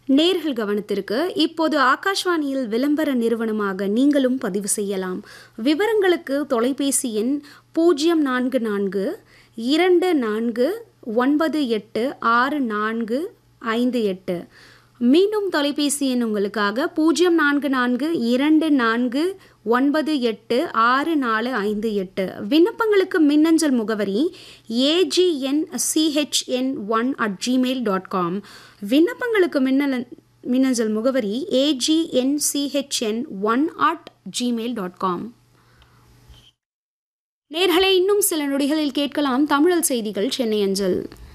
நேர்கள் கவனத்திற்கு இப்போது ஆகாஷ்வாணியில் விளம்பர நிறுவனமாக நீங்களும் பதிவு செய்யலாம் விவரங்களுக்கு தொலைபேசி எண் பூஜ்ஜியம் நான்கு நான்கு இரண்டு நான்கு ஒன்பது எட்டு ஆறு நான்கு ஐந்து எட்டு மீண்டும் தொலைபேசி எண் உங்களுக்காக பூஜ்ஜியம் நான்கு நான்கு இரண்டு நான்கு ஒன்பது எட்டு ஆறு நாலு ஐந்து எட்டு விண்ணப்பங்களுக்கு மின்னஞ்சல் முகவரி AGN CHN one at Gmail dot com விண்ணப்பங்களுக்கு மின்னல மின்னஞ்சல் முகவரி AGN CHN one at Gmail dot com நேர்களை இன்னும் சில நொடிகளில் கேட்கலாம் தமிழல் செய்திகள் சென்னை அஞ்சல்